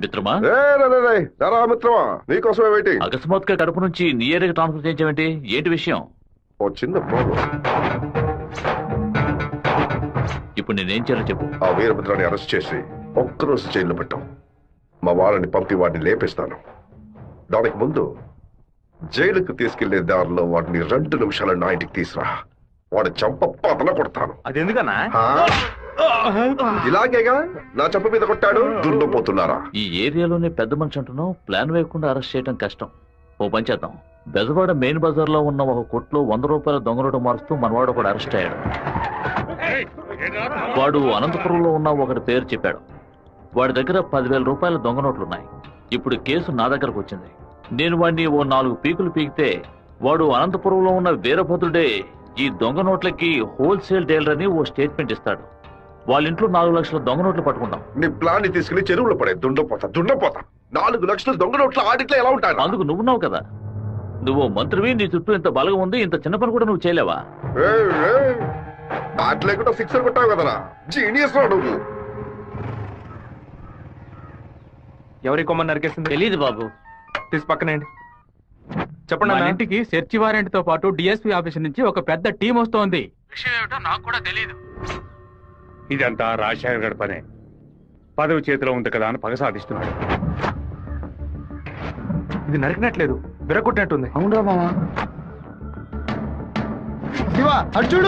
మిత్రమా రే రే, రే, రే, రారా మిత్రమా నీకోసమే వెయిటింగ్ అకస్మాత్తుగా కడుపు నుంచి నీ ఏరియాకి ట్రాన్స్ఫర్ చేయించావేంటి ఏంటి విషయం ఓ చిన్న ప్రాబ్లం ఇప్పుడు నేనేం చేయాలో చెప్పు ఆ వీరభద్రాన్ని అరెస్ట్ చేసి ఒక్కరోజు జైల్లో పెట్టాం మా వాళ్ళని పంపి వాడిని లేపేస్తాను దానికి ముందు జైలుకు తీసుకెళ్లే దారిలో వాడిని రెండు నిమిషాల నా ఇంటికి తీసురా వాడు చంప పతన కొడతాను అది ఎందుకన్నా ఆ? ఇలాగేగా నా చంప మీద కొట్టాడు దున్నపోతున్నారా ఈ ఏరియాలోనే పెద్ద మనిషి అంటున్నావు ప్లాన్ వేయకుండా అరెస్ట్ చేయడం కష్టం ఓ పని చేద్దాం బెజవాడ మెయిన్ బజార్ లో ఉన్న ఒక కొట్లో వంద రూపాయల దొంగ నోటు మారుస్తూ మనవాడు ఒకడు అరెస్ట్ అయ్యాడు వాడు అనంతపురంలో ఉన్న ఒకటి పేరు చెప్పాడు వాడి దగ్గర పదివేల రూపాయల దొంగ నోట్లు ఉన్నాయి ఇప్పుడు కేసు నా దగ్గరకు వచ్చింది నేను వాడిని ఓ నాలుగు పీకులు పీకితే వాడు అనంతపురంలో ఉన్న వీరభద్రుడే ఈ దొంగ నోట్లకి హోల్సేల్ డీలర్ అని ఓ స్టేట్మెంట్ ఇస్తాడు వాళ్ళ ఇంట్లో నాలుగు లక్షల దొంగ నోట్లు పట్టుకుంటాం నీ ప్లాన్ ని తీసుకుని చెరువులో పడే దుండపోతా దుండపోతా నాలుగు లక్షలు దొంగ నోట్ల ఆడిట్లో ఎలా ఉంటాడు అందుకు నువ్వున్నావు కదా నువ్వు మంత్రివి నీ చుట్టూ ఇంత బలగం ఉంది ఇంత చిన్న పని కూడా నువ్వు చేయలేవా బ్యాట్ లేకుండా సిక్సర్ కొట్టావు కదరా జీనియస్ నువ్వు ఎవరి కొమ్మని నరికేసింది తెలీదు బాబు తీసి పక్కనేయండి చెప్పండి మన అన్న. ఇంటికి సెర్చ్ వారెంట్ తో పాటు డిఎస్పీ ఆఫీస్ నుంచి ఒక పెద్ద టీం వస్తోంది విషయం ఏమిటో నాకు కూడా తెలియదు ఇదంతా రాజశేఖర్ గడి పనే పదవి చేతిలో ఉంది కదా అని పగ సాధిస్తున్నాడు ఇది నరికినట్లేదు విరగొట్టినట్టుంది అవునరా మామా శివ అటు చూడు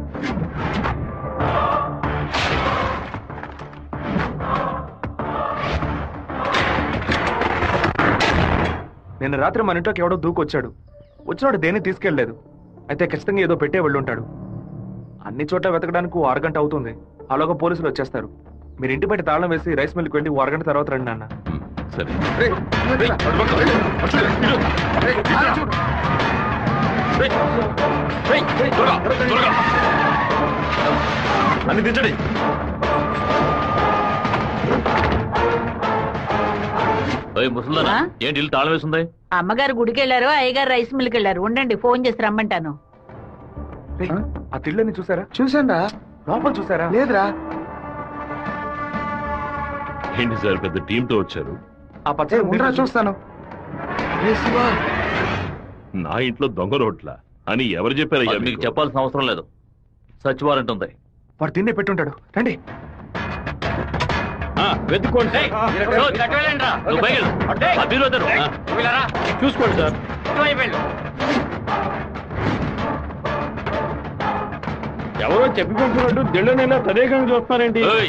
నిన్న రాత్రి మన ఇంట్లోకి ఎవడో దూకొచ్చాడు వచ్చినాడు దేన్ని తీసుకెళ్లేదు అయితే ఖచ్చితంగా ఏదో పెట్టే వెళ్ళి ఉంటాడు అన్ని చోట్ల వెతకడానికి ఓ అరగంట అవుతుంది అలాగా పోలీసులు వచ్చేస్తారు మీరు ఇంటి బయట తాళం వేసి రైస్ మిల్కి వెళ్ళి ఓ అరగంట తర్వాత రండి నాన్న సరే రేయ్, రేయ్, అటు పక్క, రేయ్, అటు చూడు, ఇటు. రేయ్, ఇటు చూడు. రేయ్, రేయ్, రేయ్, త్వరగా, త్వరగా. అన్ని దించండి ఓయ్ ముసల్దానా ఆ? ఏంటి ఇల్లు తాళం వేసింది అమ్మగారు గుడికి వెళ్ళారు అయ్యగారు రైస్ మిల్కి వెళ్ళారు ఉండండి ఫోన్ చేసి రమ్మంటాను రేయ్, ఆ తిళ్ళని చూసారా చూసాండా లోపల చూసారా లేదురా ఏంటి సార్ పెద్ద టీమ్ తో వచ్చారు ఆ ఏ, పచ్చడి ఉండరా చూస్తాను ఏ శివ నా ఇంట్లో దొంగ రోడ్ల అని ఎవరు చెప్పారయ్యా అది మీకు మీకు? చెప్పాల్సిన అవసరం లేదు సచ్ వారెంట్ ఉంది వాడు తిన్నే పెట్టుంటాడు రండి ఆ, వెతుక్కోండి నువ్వు పైకి వెళ్ళు. ఆ బీరువా తెరువు. ఆ. చూసుకోండి సార్ ఎవరో చెప్పి పంపినట్టు దిళ్ళనైనా తదేకంగా చూస్తున్నారేంటి ఏయ్,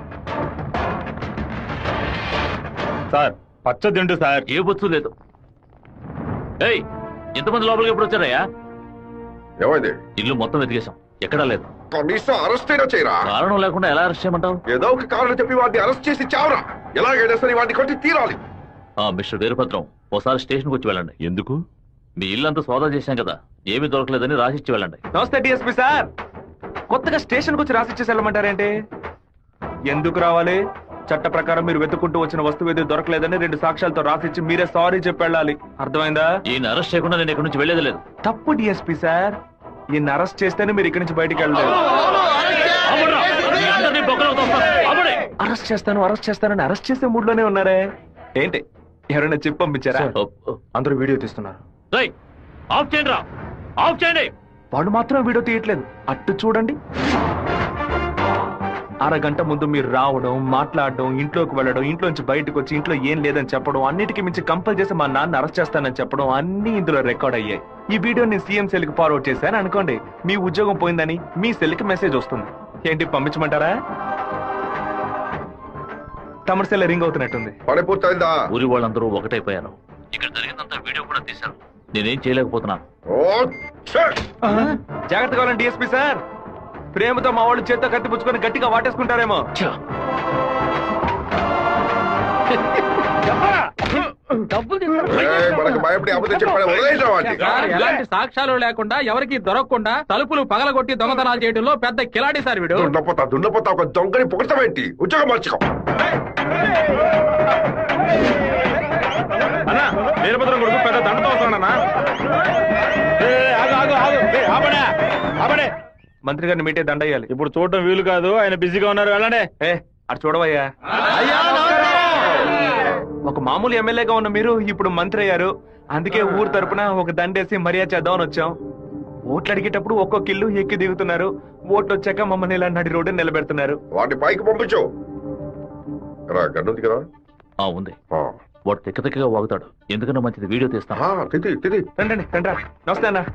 సార్ పచ్చ దిండు సార్ ఏ బొచ్చు లేదు ఏయ్ ఇంతమంది లోపలికి ఎప్పుడు వచ్చారయ్యా ఏమైంది ఇల్లు మొత్తం వెతికేశాం ఎక్కడా లేదు కనీసం అరెస్ట్ అయినా చేయరా కారణం లేకుండా ఎలా అరెస్ట్ చేయమంటావు ఏదో ఒక కారణం చెప్పి వాడిని అరెస్ట్ చేసి చావరా ఎలాగైనా సరే వాడిని కొట్టి తీరాలి ఆ మిస్టర్ వీరభద్రం ఒకసారి స్టేషన్కి వచ్చి వెళ్ళండి ఎందుకు మీ ఇల్లు అంతా సోదా చేశాం కదా ఏమీ దొరకలేదని రాసిచ్చి వెళ్ళండి నమస్తే డిఎస్పీ సార్ కొత్తగా స్టేషన్కి వచ్చి రాసిచ్చేసి వెళ్ళమంటారేంటి ఎందుకు రావాలి చట్ట ప్రకారం మీరు వెతుక్కుంటూ వచ్చిన వస్తువు ఏది దొరకలేదని రెండు సాక్ష్యాలతో రాసిచ్చి మీరే సారీ చెప్పి వెళ్ళాలి అర్థమైందా ఈయన అరెస్ట్ చేయకుండా నేను ఇక్కడి నుంచి వెళ్ళేది లేదు తప్పు డిఎస్పీ సార్ ఈయన అరెస్ట్ చేస్తేనే మీరు ఇక్కడి నుంచి బయటికి వెళ్ళలేదు ఆపండ్రా. మీ అందరినీ బొక్కలో తోస్తాను. ఆపండి. అరెస్ట్ చేస్తాను అరెస్ట్ చేస్తానని అరెస్ట్ చేసే మూడ్ లోనే ఉన్నారే ఏంటి ఎవరైనా చెప్పి పంపించారా ఓ, ఓ. అందరూ వీడియో తీస్తున్నారు రేయ్, ఆఫ్ చేయండి రా ఆఫ్ చేయండి వాళ్ళు మాత్రం వీడియో తీయట్లేదు అట్టు చూడండి అరగంట ముందు మీరు రావడం మాట్లాడడం ఇంట్లోకి వెళ్ళడం ఇంట్లోంచి బయటకు వచ్చి ఇంట్లో ఏం లేదని చెప్పడం అన్నిటికీ మించి కంపల్ చేసి మా నాన్న అరెస్ట్ చేస్తానని చెప్పడం అన్ని ఇందులో రికార్డ్ అయ్యాయి ఈ వీడియో నేను సీఎం సెల్ కి ఫార్వర్డ్ చేశాను అనుకోండి మీ ఉద్యోగం పోయిందని మీ సెల్ కి మెసేజ్ వస్తుంది ఏంటి పంపించమంటారా తమిళ సెల్ రింగ్ అవుతున్నట్టుంది పని పూర్తయిందా ఊరి వాళ్ళందరూ ఒకటైపోయారు ఇక్కడ జరిగిందంతా వీడియో కూడా తీశారు నేనేం చేయలేకపోతున్నాను ఓ ఛే! జాగ్రత్తగా ఉండండి డిఎస్పీ సార్ ప్రేమతో మా వాళ్ళు చేత్తో కత్తి పుచ్చుకొని గట్టిగా వాటేసుకుంటారేమో ఏయ్, మనకు భయపడి అబద్ధం చెప్పాడు వదిలేసాం వాడిని సార్ ఎలాంటి సాక్ష్యాలు లేకుండా ఎవరికి దొరకకుండా తలుపులు పగలగొట్టి దొంగతనాలు చేయడంలో పెద్ద కిలాడి సార్ వీడు దున్నపోతా దున్నపోతా ఒక దొంగని పొగడతామేంటి ఉద్యోగం మార్చుకో అన్నా వీరభద్రం కొడుకు పెద్ద దండతో వస్తాడన్నా ఆగు ఆగు ఆగు ఏయ్, ఆపడే ఆపడే మంత్రి గారిని మీటే దండయ్యాలి ఇప్పుడు చూడటం వీలు కాదు ఆయన బిజీగా ఉన్నారు వెళ్ళండి ఏ అటు చూడవయ్యా ఒక మామూలు ఎమ్మెల్యేగా ఉన్న మీరు ఇప్పుడు మంత్రి అయ్యారు అందుకే ఊరు తరపున ఒక దండేసి మర్యాద చేద్దామని వచ్చాం ఓట్లు అడిగేటప్పుడు ఒక్కొక్క ఇల్లు ఎక్కి దిగుతున్నారు ఓట్లు వచ్చాక మమ్మల్ని ఇలా నడి రోడ్డు నిలబెడుతున్నారు వాడిని పైకి పంపించు రా గన్నుంది కదా ఆ ఉంది ఆ. వాడు తిక్క తిక్కగా వాగుతాడు ఎందుకన్నా మంచిది వీడియో తీస్తాను ఆ, తిది తిది రండి రండి రా. నమస్తే అన్న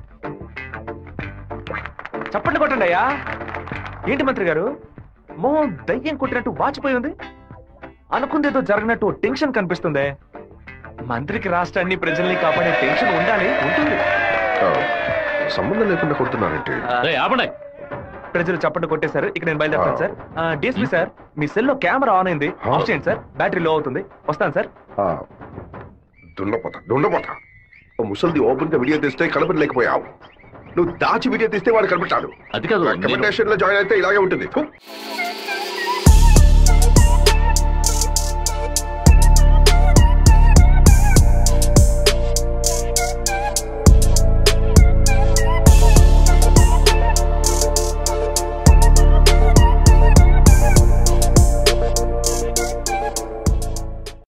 చప్పట్లు కొట్టండి అయ్యా ఏంటి మంత్రి గారు మో దయ్యం కొట్టినట్టు వాచిపోయి ఉంది అనుకుందేదో జరగనట్టు ఓ టెన్షన్ కనిపిస్తుంది మంత్రికి రాష్ట్రాన్ని ప్రజల్ని కాపాడే టెన్షన్ ఉండాలి ఉంటుంది ఆ, సంబంధం లేకుండా కొడుతున్నానంటే రేయ్, ఆపండి ప్రజలు చప్పట్లు కొట్టేశారు ఇక నేను బయలుదేరుతాను సార్ డిఎస్పీ సార్ మీ సెల్లో కెమెరా ఆన్ అయింది ఆ. ఆఫ్ చేయండి సార్ బ్యాటరీ లో అవుతుంది వస్తాను సార్ ఆ, దున్నపోత దున్నపోత ఓ ముసలిది ఓపెన్ గా వీడియో తీస్తే కనపడలేకపోయావు నువ్వు దాచి వీడియో తీస్తే వాడు కనిపెట్టాడు అది కాదు నేను- రికమెండేషన్ లో జాయిన్ అయితే ఇలాగే ఉంటుంది ఫు.